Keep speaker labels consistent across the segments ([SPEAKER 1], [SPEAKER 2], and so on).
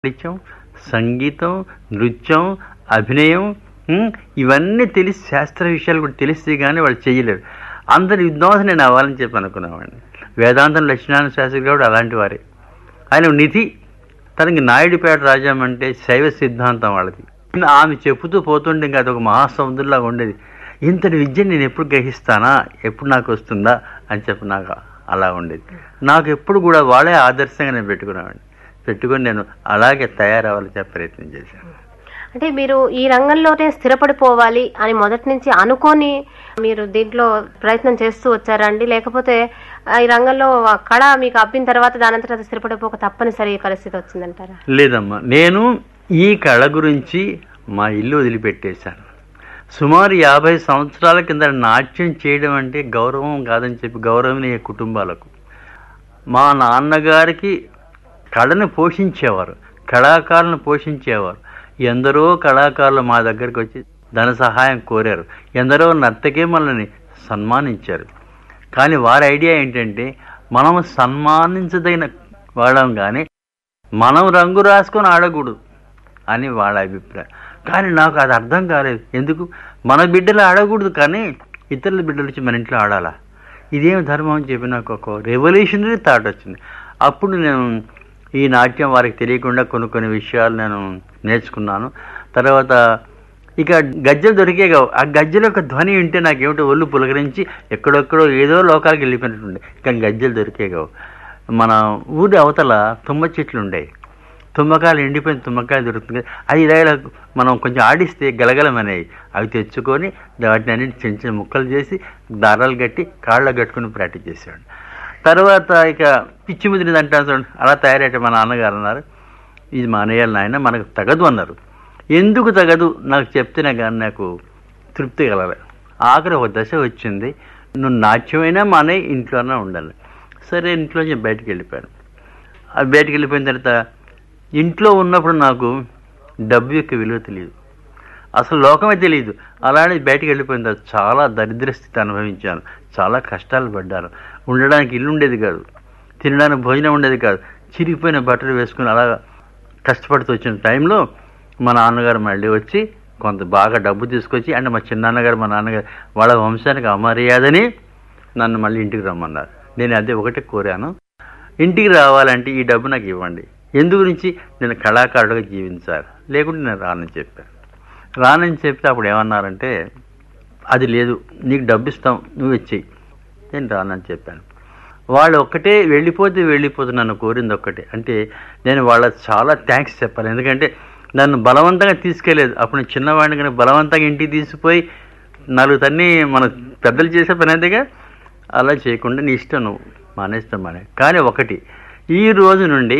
[SPEAKER 1] సాహిత్యం సంగీతం నృత్యం అభినయం ఉమ్, ఇవన్నీ తెలిసి శాస్త్ర విషయాలు కూడా తెలిస్తే కానీ వాళ్ళు చేయలేరు అందరి విద్వాంసం నేను అవ్వాలని చెప్పి అనుకున్నామండి వేదాంతం లక్ష్మీనారాయణ శాస్త్రి కూడా అలాంటి వారే ఆయన నిధి తనకి నాయుడుపేట రాజ్యం అంటే శైవ సిద్ధాంతం వాళ్ళది ఆమె చెప్పుతూ పోతుంటే ఇంకా అదొక మహాసముద్రంలాగా ఉండేది ఇంతటి విద్య నేను ఎప్పుడు గ్రహిస్తానా ఎప్పుడు నాకు వస్తుందా అని చెప్పి నాకు అలా ఉండేది నాకు ఎప్పుడు కూడా వాళ్ళే ఆదర్శంగా నేను పెట్టుకున్నామండి పెట్టుకొని నేను అలాగే తయారవ్వాలని చెప్పి ప్రయత్నం చేశాను
[SPEAKER 2] అంటే మీరు ఈ రంగంలోనే స్థిరపడిపోవాలి అని మొదటి నుంచి అనుకొని మీరు దీంట్లో ప్రయత్నం చేస్తూ వచ్చారా అండి లేకపోతే ఆ, ఈ రంగంలో ఆ కళ మీకు అబ్బిన తర్వాత దానంతట అది స్థిరపడిపోక తప్పనిసరి పరిస్థితి వచ్చిందంటారా
[SPEAKER 1] లేదమ్మా నేను ఈ కళ గురించి మా ఇల్లు వదిలిపెట్టేశాను సుమారు యాభై సంవత్సరాల కింద నాట్యం చేయడం అంటే గౌరవం కాదని చెప్పి గౌరవనీయ కుటుంబాలకు మా నాన్నగారికి కళను పోషించేవారు కళాకారులను పోషించేవారు ఎందరో కళాకారులు మా దగ్గరికి వచ్చి ధన సహాయం కోరారు ఎందరో నర్తకే మనల్ని సన్మానించారు కానీ వారి ఐడియా ఏంటంటే మనం సన్మానించదగిన వాళ్ళం కానీ మనం రంగు రాసుకొని ఆడకూడదు అని వాళ్ళ అభిప్రాయం కానీ నాకు అది అర్థం కాలేదు ఎందుకు మన బిడ్డలు ఆడకూడదు కానీ ఇతరుల బిడ్డలు వచ్చి మన ఇంట్లో ఆడాలా ఇదేం ధర్మం అని చెప్పి నాకు ఒక రెవల్యూషనరీ థాట్ వచ్చింది అప్పుడు నేను ఈ నాట్యం వారికి తెలియకుండా కొన్ని కొన్ని విషయాలు నేను నేర్చుకున్నాను తర్వాత ఇక గజ్జలు దొరికే కావు ఆ గజ్జల యొక్క ధ్వని వింటే నాకేమిటో ఒళ్ళు పులకరించి ఎక్కడెక్కడో ఏదో లోకాలకు వెళ్ళిపోయినట్టుండే కానీ గజ్జలు దొరికే కావు మన ఊరి అవతల తుమ్మ చెట్లు ఉండేవి తుమ్మకాయలు ఎండిపోయిన తుమ్మకాయలు దొరుకుతుంది అది ఇలా ఇలా మనం కొంచెం ఆడిస్తే గలగలమనేవి అవి తెచ్చుకొని వాటిని అన్నిటి చిన్న చిన్న ముక్కలు చేసి దారాలు కట్టి కాళ్ళలో కట్టుకుని ప్రాక్టీస్ చేసేవాడు తర్వాత ఇక పిచ్చి ముదిరిది అంటాను చూడండి అలా తయారయ్యే మా నాన్నగారు అన్నారు ఇది మానేయాలి నాయన మనకు తగదు అన్నారు ఎందుకు తగదు నాకు చెప్తేనే కానీ నాకు తృప్తి కలగలే ఆఖరి ఒక దశ వచ్చింది నువ్వు నాట్యమైనా మానే ఇంట్లోనే ఉండాలి సరే ఇంట్లోంచి బయటికి వెళ్ళిపోయాను ఆ బయటికి వెళ్ళిపోయిన తర్వాత ఇంట్లో ఉన్నప్పుడు నాకు డబ్బు యొక్క విలువ తెలియదు అసలు లోకమే తెలియదు అలానే బయటికి వెళ్ళిపోయిన తర్వాత చాలా దరిద్ర స్థితి అనుభవించాను చాలా కష్టాలు పడ్డాను ఉండడానికి ఇల్లు ఉండేది కాదు తినడానికి భోజనం ఉండేది కాదు చిరిగిపోయిన బట్టలు వేసుకుని అలా కష్టపడుతూ వచ్చిన టైంలో మా నాన్నగారు మళ్ళీ వచ్చి కొంత బాగా డబ్బు తీసుకొచ్చి అంటే మా చిన్నాన్నగారు మా నాన్నగారు వాళ్ళ వంశానికి అమర్యాదని నన్ను మళ్ళీ ఇంటికి రమ్మన్నారు నేను అదే ఒకటే కోరాను ఇంటికి రావాలంటే ఈ డబ్బు నాకు ఇవ్వండి ఎందు గురించి నేను కళాకారుడిగా జీవించాలి లేకుంటే నేను రానని చెప్పాను రానని చెప్తే అప్పుడు ఏమన్నారంటే అది లేదు నీకు డబ్బు ఇస్తాం నువ్వు ఇచ్చేయి నేను రానని చెప్పాను వాళ్ళు ఒక్కటే వెళ్ళిపోతే వెళ్ళిపోతే నన్ను కోరింది ఒక్కటే అంటే నేను వాళ్ళ చాలా థ్యాంక్స్ చెప్పాలి ఎందుకంటే నన్ను బలవంతంగా తీసుకెళ్ళలేదు అప్పుడు నేను చిన్నవాడిని కానీ బలవంతంగా ఇంటికి తీసుకుపోయి నాలుగు తన్ని మన పెద్దలు చేసే పని అంతేగా అలా చేయకుండా నీ ఇష్టం నువ్వు మానేస్తాం మానే కానీ ఒకటి ఈ రోజు నుండి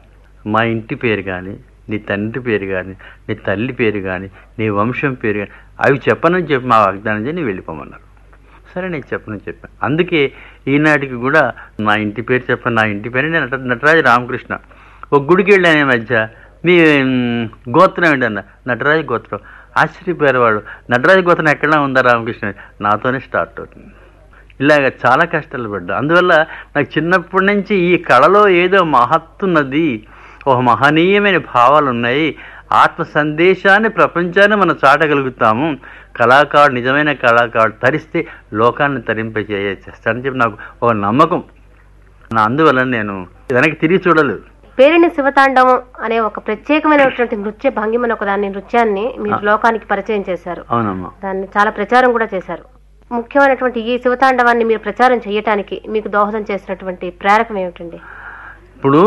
[SPEAKER 1] మా ఇంటి పేరు కానీ నీ తండ్రి పేరు కానీ నీ తల్లి పేరు కానీ నీ వంశం పేరు కానీ అవి చెప్పనని చెప్పి మా వాగ్దానం చేసి నేను వెళ్ళిపోమన్నారు సరే నేను చెప్పనని చెప్పాను అందుకే ఈనాటికి కూడా నా ఇంటి పేరు చెప్పాను నా ఇంటి పేరు నేను నట నటరాజు రామకృష్ణ ఒక గుడికి వెళ్ళాను ఈ మధ్య మీ మ్, గోత్రం ఏంటన్న నటరాజు గోత్రం ఆశ్చర్యపోయారు వాళ్ళు నటరాజు గోత్రం ఎక్కడైనా ఉందా రామకృష్ణ నాతోనే స్టార్ట్ అవుతుంది ఇలాగ చాలా కష్టాలు పడ్డా అందువల్ల నాకు చిన్నప్పటి నుంచి ఈ కళలో ఏదో మహత్తున్నది ఒక మహనీయమైన భావాలు ఉన్నాయి ఆత్మ సందేశాన్ని ప్రపంచాన్ని మనం చాటగలుగుతాము కళాకారుడు నిజమైన కళాకారుడు తరిస్తే లోకాన్ని తరింపజేసేస్తాడని చెప్పి నాకు ఒక నమ్మకం నా అందువల్ల నేను వెనక్కి తిరిగి చూడలేదు
[SPEAKER 2] పేరిణి శివతాండవం అనే ఒక ప్రత్యేకమైనటువంటి నృత్య భంగిమని ఒక దాన్ని నృత్యాన్ని మీరు లోకానికి పరిచయం చేశారు
[SPEAKER 1] అవునమ్మా
[SPEAKER 2] దాన్ని చాలా ప్రచారం కూడా చేశారు ముఖ్యమైనటువంటి ఈ శివతాండవాన్ని మీరు ప్రచారం చేయటానికి మీకు దోహదం చేసినటువంటి ప్రేరకం ఏమిటండి
[SPEAKER 1] ఇప్పుడు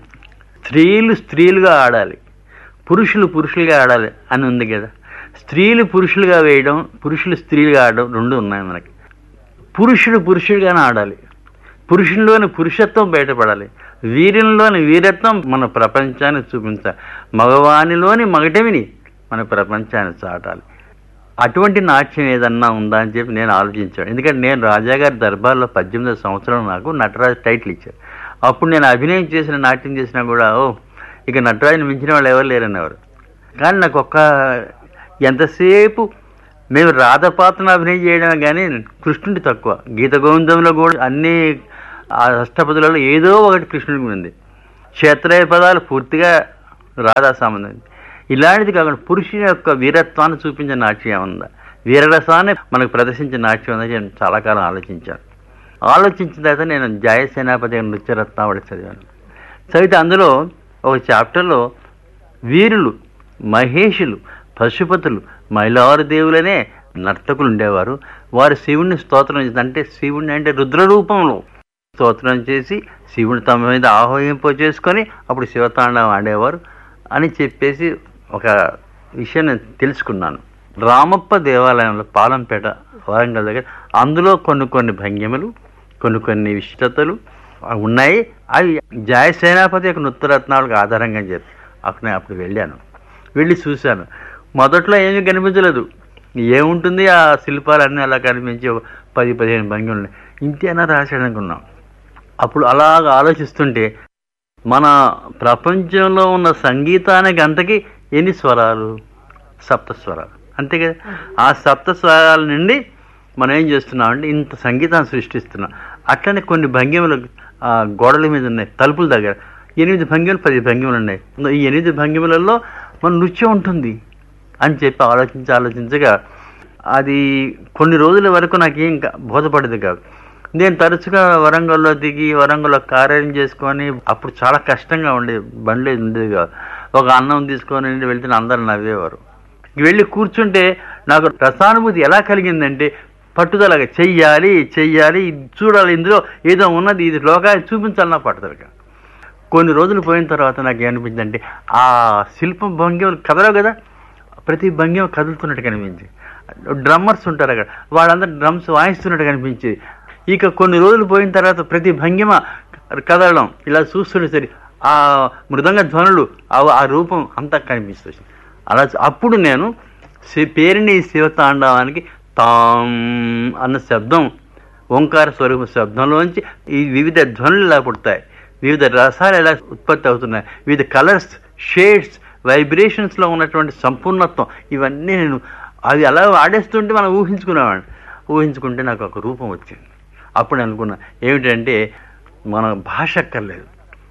[SPEAKER 1] స్త్రీలు స్త్రీలుగా ఆడాలి పురుషులు పురుషులుగా ఆడాలి అని ఉంది కదా స్త్రీలు పురుషులుగా వేయడం పురుషులు స్త్రీలుగా ఆడడం రెండు ఉన్నాయి మనకి పురుషుడు పురుషుడిగానే ఆడాలి పురుషునిలోని పురుషత్వం బయటపడాలి వీరిలోని వీరత్వం మన ప్రపంచాన్ని చూపించాలి మగవానిలోని మగటమిని మన ప్రపంచాన్ని చాటాలి అటువంటి నాట్యం ఏదన్నా ఉందా అని చెప్పి నేను ఆలోచించాను ఎందుకంటే నేను రాజాగారి దర్బార్లో పద్దెనిమిదో సంవత్సరం నాకు నటరాజు టైటిల్ ఇచ్చారు అప్పుడు నేను అభినయం చేసిన నాట్యం చేసినా కూడా ఓ ఇక నటరాజుని మించిన వాళ్ళు ఎవరు లేరనేవారు కానీ నాకు ఒక్క ఎంతసేపు మేము రాధపాత్రను అభినయం చేయడమే కానీ కృష్ణుడి తక్కువ గీత గోవిందంలో కూడా అన్ని ఆ అష్టపదులలో ఏదో ఒకటి కృష్ణుడికి ఉంది క్షేత్రయ పదాలు పూర్తిగా రాధా సంబంధం ఇలాంటిది కాకుండా పురుషుని యొక్క వీరత్వాన్ని చూపించే నాట్యం ఉందా వీరరసాన్ని మనకు ప్రదర్శించే నాట్యం ఉందని నేను చాలా కాలం ఆలోచించాను ఆలోచించిన తర్వాత నేను జయ సేనాపతి నృత్యరత్నావళి చదివాను చదివితే అందులో ఒక చాప్టర్లో వీరులు మహేషులు పశుపతులు మైలారు దేవులనే నర్తకులు ఉండేవారు వారు శివుణ్ణి స్తోత్రం చేసి అంటే శివుణ్ణి అంటే రుద్ర రూపంలో స్తోత్రం చేసి శివుని తమ మీద ఆహ్వానింప చేసుకొని అప్పుడు శివతాండవం ఆడేవారు అని చెప్పేసి ఒక విషయం నేను తెలుసుకున్నాను రామప్ప దేవాలయంలో పాలంపేట వరంగల్ దగ్గర అందులో కొన్ని కొన్ని భంగిమలు కొన్ని కొన్ని విశిష్టతలు ఉన్నాయి అవి జయ సేనాపతి యొక్క నృత్యరత్నాలకు ఆధారంగా చెప్పి అక్కడ నేను అప్పుడు వెళ్ళాను వెళ్ళి చూశాను మొదట్లో ఏమీ కనిపించలేదు ఏముంటుంది ఆ శిల్పాలన్నీ అలా కనిపించి ఒక పది పదిహేను భంగిమలు ఉన్నాయి. ఇంతేనా రాశాడు అనుకున్నాం అప్పుడు అలాగ ఆలోచిస్తుంటే మన ప్రపంచంలో ఉన్న సంగీతానికి అంతకి ఎన్ని స్వరాలు సప్త స్వరాలు అంతే కదా ఆ సప్త స్వరాల నుండి మనం ఏం చేస్తున్నాం అంటే ఇంత సంగీతాన్ని సృష్టిస్తున్నాం అట్లనే కొన్ని భంగిమలు ఆ, గోడల మీద ఉన్నాయి తలుపుల దగ్గర ఎనిమిది భంగిమలు పది భంగిమలు ఉన్నాయి ఈ ఎనిమిది భంగిమలలో మన నృత్యం ఉంటుంది అని చెప్పి ఆలోచించి ఆలోచించగా అది కొన్ని రోజుల వరకు నాకేం కా- బోధపడేది కాదు నేను తరచుగా వరంగల్లో దిగి వరంగల్లో కార్యం చేసుకొని అప్పుడు చాలా కష్టంగా ఉండేది బండ్లు ఉండేది కాదు ఒక అన్నం తీసుకొని వెళ్తే అందరు నవ్వేవారు వెళ్ళి కూర్చుంటే నాకు రసానుభూతి ఎలా కలిగిందంటే పట్టుదలగా చెయ్యాలి చెయ్యాలి ఇది చూడాలి ఇందులో ఏదో ఉన్నది ఇది లోకానికి చూపించాలన్నా పట్టుదలగా కొన్ని రోజులు పోయిన తర్వాత నాకు ఏమనిపించిందంటే ఆ శిల్పం భంగిమలు కదలవు కదా ప్రతి భంగిమ కదులుతున్నట్టు కనిపించి డ్రమ్మర్స్ ఉంటారు అక్కడ వాళ్ళందరూ డ్రమ్స్ వాయిస్తున్నట్టు కనిపించేది ఇక కొన్ని రోజులు పోయిన తర్వాత ప్రతి భంగిమ కదలడం ఇలా చూస్తుంటే సరి ఆ మృదంగ ధ్వనులు ఆ ఆ రూపం అంతా కనిపిస్తుంది అలా చూ- అప్పుడు నేను శి- పేరిణి శివతాండవానికి తాం అన్న శబ్దం ఓంకార స్వరూప శబ్దంలోంచి ఈ వివిధ ధ్వనులు ఎలా పుడతాయి వివిధ రసాలు ఎలా ఉత్పత్తి అవుతున్నాయి వివిధ కలర్స్ షేడ్స్ వైబ్రేషన్స్లో ఉన్నటువంటి సంపూర్ణత్వం ఇవన్నీ నేను అవి అలా ఆడేస్తుంటే మనం ఊహించుకునేవాడిని ఊహించుకుంటే నాకు ఒక రూపం వచ్చింది అప్పుడు నేను అనుకున్నా ఏమిటంటే మన భాష అక్కర్లేదు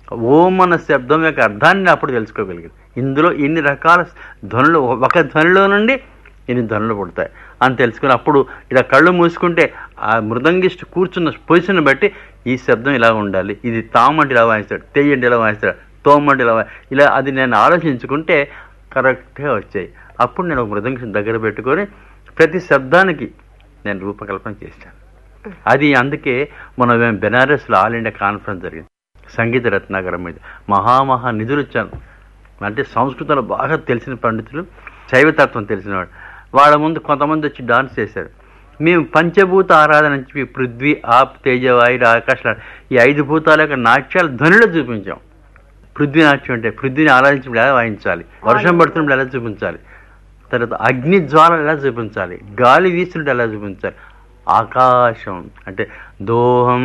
[SPEAKER 1] ఓం అన్న శబ్దం యొక్క అర్థాన్ని అప్పుడు తెలుసుకోగలిగింది ఇందులో ఇన్ని రకాల ధ్వనులు ఒక ధ్వనిలో నుండి ఇన్ని ధ్వనులు పుడతాయి అని తెలుసుకుని అప్పుడు ఇలా కళ్ళు మూసుకుంటే ఆ మృదంగిస్ట్ కూర్చున్న పొజిషన్ బట్టి ఈ శబ్దం ఇలా ఉండాలి ఇది తామ్ అంటే ఇలా వాయిస్తాడు తెయ్యి అంటే ఇలా వాయిస్తాడు తోమ్ అంటే ఇలా వాయి- ఇలా అది నేను ఆలోచించుకుంటే కరెక్ట్గా వచ్చాయి అప్పుడు నేను ఒక మృదంగిస్ట్ దగ్గర పెట్టుకొని ప్రతి శబ్దానికి నేను రూపకల్పన చేశాను అది అందుకే మన బెనారస్లో ఆల్ ఇండియా కాన్ఫరెన్స్ జరిగింది సంగీత రత్నాకరం మీద మహామహా నిధులు వచ్చాను అంటే సంస్కృతంలో బాగా తెలిసిన పండితులు శైవతత్వం తెలిసినవాడు వాళ్ళ ముందు కొంతమంది వచ్చి డాన్స్ చేశారు మేము పంచభూత ఆరాధన అని చెప్పి పృథ్వీ ఆప్ తేజవాయు ఆకాశ ఈ ఐదు భూతాల యొక్క నాట్యాలు ధ్వనిలో చూపించాం పృథ్వీ నాట్యం అంటే పృథ్వీని ఆరాధించినప్పుడు ఎలా వాయించాలి వర్షం పడుతున్నప్పుడు ఎలా చూపించాలి తర్వాత అగ్ని జ్వాలలు ఎలా చూపించాలి గాలి వీసినట్టు ఎలా చూపించాలి ఆకాశం అంటే దోహం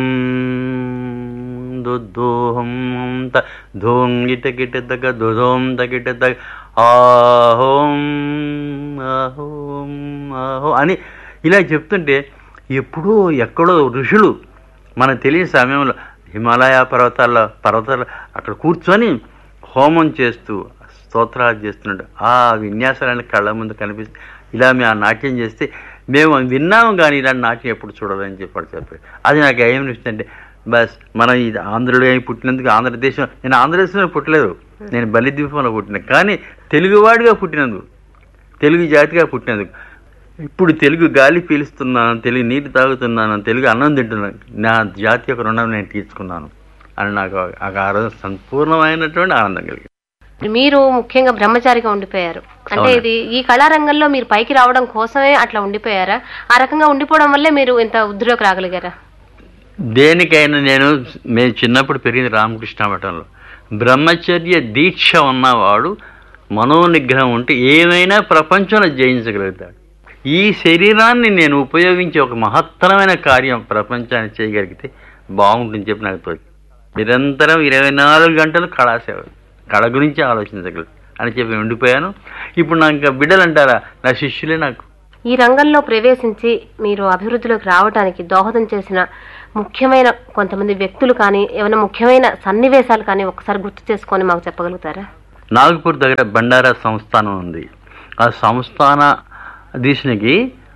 [SPEAKER 1] దోహం త ధోం గిట గిట దగ్గ దోధోం తగిట దగ్గ ఆహోం ఆహోం ఆహో అని ఇలా చెప్తుంటే ఎప్పుడో ఎక్కడో ఋషులు మనకు తెలియని సమయంలో హిమాలయ పర్వతాల్లో పర్వతాలు అక్కడ కూర్చొని హోమం చేస్తూ స్తోత్రాలు చేస్తున్నాడు ఆ విన్యాసాలన్నీ కళ్ళ ముందు కనిపిస్తే ఇలా మేము ఆ నాట్యం చేస్తే మేము విన్నాము కానీ ఇలాంటి నాట్యం ఎప్పుడు చూడాలని చెప్పాడు చెప్పాడు అది నాకు ఏమనిపిస్తుందంటే బస్ మనం ఇది ఆంధ్రుడు అయి పుట్టినందుకు ఆంధ్రదేశం నేను ఆంధ్రదేశంలో పుట్టలేదు నేను బలి ద్వీపంలో పుట్టిన కానీ తెలుగువాడిగా పుట్టినందుకు తెలుగు జాతిగా పుట్టినందుకు ఇప్పుడు తెలుగు గాలి పీలుస్తున్నాను తెలుగు నీటి తాగుతున్నాను తెలుగు అన్నం తింటున్నాను నా జాతి యొక్క రుణం నేను తీర్చుకున్నాను అని నాకు ఆ- ఆ రోజు సంపూర్ణమైనటువంటి ఆనందం కలిగింది
[SPEAKER 2] మీరు ముఖ్యంగా బ్రహ్మచారిగా ఉండిపోయారు అంటే
[SPEAKER 1] అవునండి.
[SPEAKER 2] ఇది ఈ కళారంగంలో మీరు పైకి రావడం కోసమే అట్లా ఉండిపోయారా ఆ రకంగా ఉండిపోవడం వల్లే మీరు ఇంత ఉద్యోగం రాగలిగారా
[SPEAKER 1] దేనికైనా నేను మేము చిన్నప్పుడు పెరిగింది రామకృష్ణ మఠంలో బ్రహ్మచర్య దీక్ష ఉన్నవాడు మనోనిగ్రహం ఉంటే ఏమైనా ప్రపంచంలో జయించగలుగుతాడు ఈ శరీరాన్ని నేను ఉపయోగించి ఒక మహత్తరమైన కార్యం ప్రపంచాన్ని చేయగలిగితే బాగుంటుంది చెప్పి నాకు తోచి నిరంతరం ఇరవై నాలుగు గంటలు కళాసేవ కళ గురించి ఆలోచించగలరు అని చెప్పి ఉండిపోయాను ఇప్పుడు నాకు ఇంకా బిడ్డలు అంటారా నా శిష్యులే నాకు
[SPEAKER 2] ఈ రంగంలో ప్రవేశించి మీరు అభివృద్ధిలోకి రావడానికి దోహదం చేసిన ముఖ్యమైన కొంతమంది వ్యక్తులు కానీ ఏమైనా ముఖ్యమైన సన్నివేశాలు కానీ ఒకసారి గుర్తు చేసుకొని మాకు చెప్పగలుగుతారా
[SPEAKER 1] నాగపూర్ దగ్గర బండారా సంస్థానం ఉంది ఆ సంస్థాన దీక్షనికి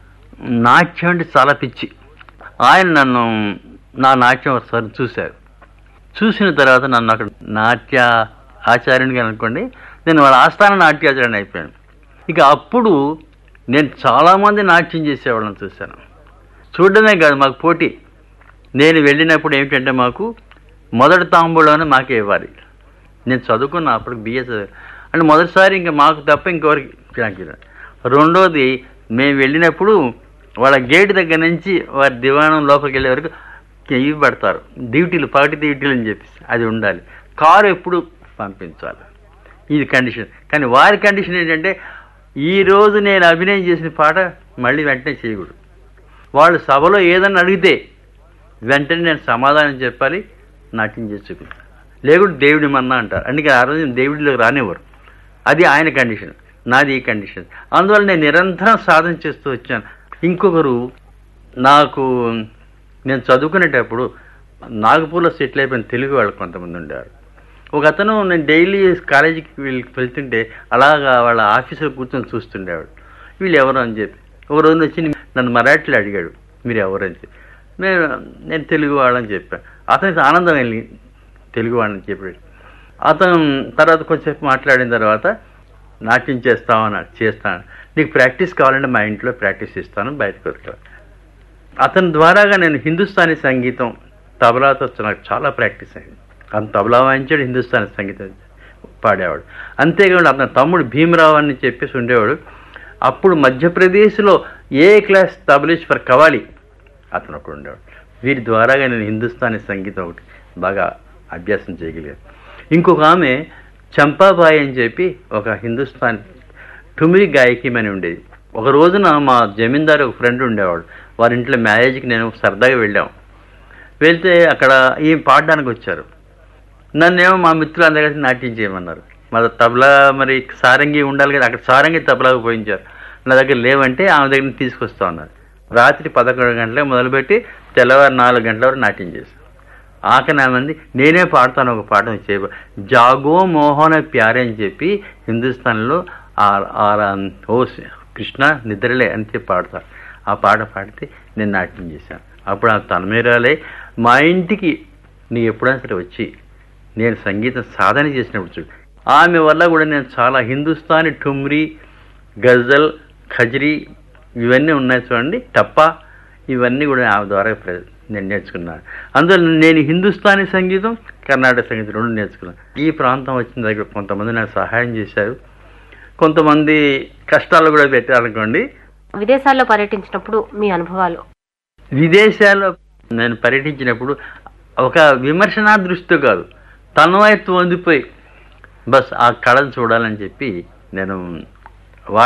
[SPEAKER 1] నాట్యం అంటే చాలా పిచ్చి ఆయన నన్ను నా నాట్యం ఒకసారి చూశారు చూసిన తర్వాత నన్ను అక్కడ నాట్య ఆచార్యునిగా అనుకోండి నేను వాళ్ళ ఆస్థాన నాట్యాచార్యుని అయిపోయాను ఇక అప్పుడు నేను చాలామంది నాట్యం చేసేవాళ్ళని చూశాను చూడడమే కాదు మాకు పోటీ నేను వెళ్ళినప్పుడు ఏమిటంటే మాకు మొదటి తాంబూలోనే మాకే ఇవ్వాలి నేను చదువుకున్న అప్పుడు బిఎస్ అంటే మొదటిసారి ఇంకా మాకు తప్ప ఇంకెవరికి నాకు ఇవ్వలేదు. రెండోది మేము వెళ్ళినప్పుడు వాళ్ళ గేట్ దగ్గర నుంచి వారి దివాణం లోపలికి వెళ్ళే వరకు ఇవి పడతారు డ్యూటీలు పగటి డ్యూటీలు అని చెప్పేసి అది ఉండాలి కారు ఎప్పుడు పంపించాలి ఇది కండిషన్ కానీ వారి కండిషన్ ఏంటంటే ఈ రోజు నేను అభినయం చేసిన పాట మళ్ళీ వెంటనే చేయకూడదు వాళ్ళు సభలో ఏదన్నా అడిగితే వెంటనే నేను సమాధానం చెప్పాలి నాట్యం చేసుకుంటా లేకుంటే దేవుడి మన్నా అంటారు అందుకే ఆ రోజు దేవుడిలోకి రానివ్వరు అది ఆయన కండిషన్ నాది ఈ కండిషన్ అందువల్ల నేను నిరంతరం సాధన చేస్తూ వచ్చాను ఇంకొకరు నాకు నేను చదువుకునేటప్పుడు నాగపూర్లో సెటిల్ అయిపోయిన తెలుగు వాళ్ళు కొంతమంది ఉండేవారు ఒక అతను నేను డైలీ కాలేజీకి వీళ్ళకి వెళ్తుంటే అలాగా వాళ్ళ ఆఫీసులో కూర్చొని చూస్తుండేవాడు వీళ్ళు ఎవరు అని చెప్పి ఒక రోజు వచ్చి నన్ను మరాఠీలో అడిగాడు మీరు ఎవరు అని చెప్పి నేను నేను తెలుగు వాళ్ళని చెప్పాను అతనికి ఆనందం వెళ్ళి తెలుగు వాళ్ళని చెప్పాడు అతను తర్వాత కొంచెంసేపు మాట్లాడిన తర్వాత నాట్యం చేస్తామన్నాడు చేస్తాను నీకు ప్రాక్టీస్ కావాలంటే మా ఇంట్లో ప్రాక్టీస్ ఇస్తాను బయటకు వస్తా అతని ద్వారాగా నేను హిందుస్థానీ సంగీతం తబలాతో నాకు చాలా ప్రాక్టీస్ అయింది అతను తబలా వాయించాడు హిందుస్థానీ సంగీతం పాడేవాడు అంతేకాకుండా అతని తమ్ముడు భీమరావు అని చెప్పేసి ఉండేవాడు అప్పుడు మధ్యప్రదేశ్లో ఏ క్లాస్ తబలిష్ ఫర్ కవాలి అతను ఒకడు ఉండేవాడు వీరి ద్వారాగా నేను హిందుస్థానీ సంగీతం ఒకటి బాగా అభ్యాసం చేయగలిగాను ఇంకొక ఆమె చంపాబాయి అని చెప్పి ఒక హిందుస్థాన్ ఠుమిరి గాయకిమని ఉండేది ఒక రోజున మా జమీందారు ఒక ఫ్రెండ్ ఉండేవాడు వారి ఇంట్లో మ్యారేజ్కి నేను సరదాగా వెళ్ళాం వెళ్తే అక్కడ ఈ పాడడానికి వచ్చారు నన్నేమో మా మిత్రులు అందరు కలిసి నాట్యం చేయమన్నారు మరి తబలా మరి సారంగి ఉండాలి కదా అక్కడ సారంగి తబలాకు పోయించారు నా దగ్గర లేవంటే ఆమె దగ్గర నుంచి తీసుకొస్తా ఉన్నారు రాత్రి పదకొండు గంటలకు మొదలుపెట్టి తెల్లవారు నాలుగు గంటల వరకు నాట్యం చేశాను ఆఖరి మంది నేనే పాడతాను ఒక పాట చేయ జాగో మోహన ప్యారే అని చెప్పి హిందుస్థాన్లో ఆ- ఆ ఓ కృష్ణ నిద్రలే అని చెప్పి పాడతారు ఆ పాట పాడితే నేను నాట్యం చేశాను అప్పుడు ఆ తన్మేరాలే మా ఇంటికి నీ ఎప్పుడైనా సరే వచ్చి నేను సంగీతం సాధన చేసినప్పుడు చూడు ఆమె వల్ల కూడా నేను చాలా హిందుస్థానీ ఠుమ్రీ గజల్ ఖజ్రీ ఇవన్నీ ఉన్నాయి చూడండి టప్పా ఇవన్నీ కూడా ఆమె ద్వారా ప్ర- నేను నేర్చుకున్నాను అందువల్ల నేను హిందుస్థానీ సంగీతం కర్ణాటక సంగీతం రెండు నేర్చుకున్నాను ఈ ప్రాంతం వచ్చిన దగ్గర కొంతమంది నాకు సహాయం చేశారు కొంతమంది కష్టాలు కూడా పెట్టారనుకోండి
[SPEAKER 2] విదేశాల్లో పర్యటించినప్పుడు మీ అనుభవాలు
[SPEAKER 1] విదేశాల్లో నేను పర్యటించినప్పుడు ఒక విమర్శనా దృష్టితో కాదు తన్వాయత్వం పొందిపోయి బస్ ఆ కళను చూడాలని చెప్పి నేను